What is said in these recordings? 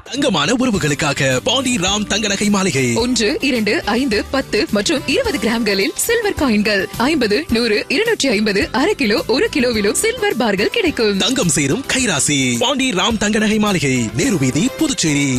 தங்கமான உறவுகளுக்காக பாண்டி ராம் தங்க நகை மாளிகை ஒன்று இரண்டு ஐந்து பத்து மற்றும் இருபது கிராம்களில் சில்வர் காயின்கள் ஐம்பது நூறு இருநூற்றி ஐம்பது அரை கிலோ ஒரு கிலோவிலும் சில்வர் பார்கள் கிடைக்கும் தங்கம் சேரும் கைராசி பாண்டி ராம் தங்க நகை மாளிகை நேரு வீதி புதுச்சேரி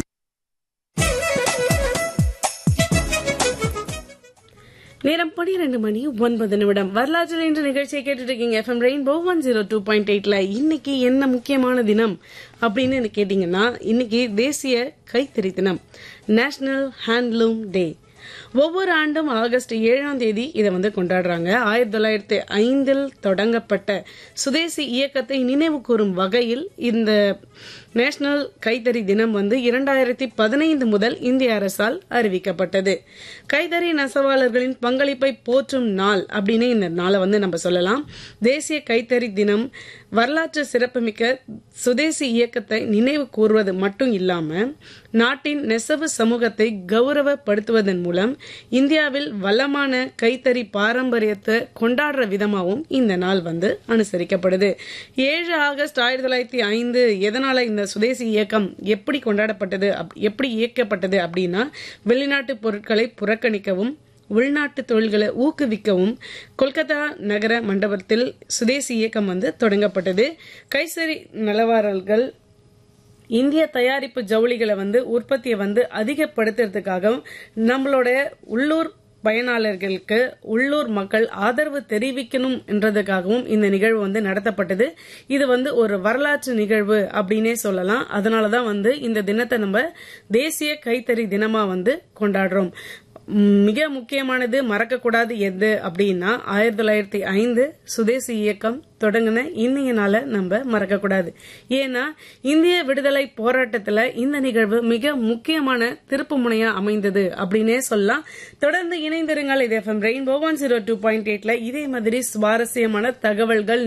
நேரம் பனிரெண்டு மணி ஒன்பது நிமிடம் வரலாற்றில் இன்று நிகழ்ச்சியை கேட்டுட்டு இருக்கீங்க FM rainbow one zero two point எயிட்ல இன்னைக்கு என்ன முக்கியமான தினம் அப்படின்னு கேட்டீங்கன்னா இன்னைக்கு தேசிய கைத்தறி தினம் நேஷனல் ஹேண்ட்லூம் டே ஒவ்வொரு ஆண்டும் ஆகஸ்ட் ஏழாம் தேதி இதை வந்து கொண்டாடுறாங்க ஆயிரத்தி தொள்ளாயிரத்தி ஐந்தில் தொடங்கப்பட்ட சுதேசி இயக்கத்தை நினைவு கூறும் வகையில் இந்த நேஷனல் கைத்தறி தினம் வந்து இரண்டாயிரத்தி பதினைந்து முதல் இந்திய அரசால் அறிவிக்கப்பட்டது கைத்தறி நெசவாளர்களின் பங்களிப்பை போற்றும் நாள் அப்படின்னு இந்த நாளை வந்து நம்ம சொல்லலாம் தேசிய கைத்தறி தினம் வரலாற்று சிறப்புமிக்க சுதேசி இயக்கத்தை நினைவு கூறுவது மட்டும் இல்லாம நாட்டின் நெசவு சமூகத்தை கௌரவப்படுத்துவதன் மூலம் இந்தியாவில் வளமான கைத்தறி பாரம்பரியத்தை கொண்டாடுற விதமாகவும் இந்த நாள் வந்து அனுசரிக்கப்படுது ஏழு ஆகஸ்ட் ஆயிரத்தி தொள்ளாயிரத்தி ஐந்து எதனால இந்த சுதேசி இயக்கம் எப்படி கொண்டாடப்பட்டது அப்- எப்படி இயக்கப்பட்டது அப்படின்னா வெளிநாட்டு பொருட்களை புறக்கணிக்கவும் உள்நாட்டு தொழில்களை ஊக்குவிக்கவும் கொல்கத்தா நகர மண்டபத்தில் சுதேசி இயக்கம் வந்து தொடங்கப்பட்டது கைசரி நிலவரல்கள் இந்திய தயாரிப்பு ஜவுளிகளை வந்து உற்பத்தியை வந்து அதிகப்படுத்துறதுக்காகவும் நம்மளோட உள்ளூர் பயனாளர்களுக்கு உள்ளூர் மக்கள் ஆதரவு தெரிவிக்கணும் என்றதுக்காகவும் இந்த நிகழ்வு வந்து நடத்தப்பட்டது இது வந்து ஒரு வரலாற்று நிகழ்வு அப்படின்னே சொல்லலாம் அதனாலதான் வந்து இந்த தினத்தை நம்ம தேசிய கைத்தறி தினமா வந்து கொண்டாடுறோம் ம், மிக முக்கியமானது மறக்கக்கூடாது எது அப்படின்னா ஆயிரத்தி தொள்ளாயிரத்தி ஐந்து சுதேசி இயக்கம் தொடங்கின இன்னைய நாளை நம்ம மறக்கக்கூடாது ஏன்னா இந்திய விடுதலை போராட்டத்துல இந்த நிகழ்வு மிக முக்கியமான திருப்பு முனையா அமைந்தது அப்படின்னே சொல்லலாம் தொடர்ந்து இணைந்திருங்கள் இது FM rainbow one zero two point எயிட்ல இதே மாதிரி சுவாரஸ்யமான தகவல்கள்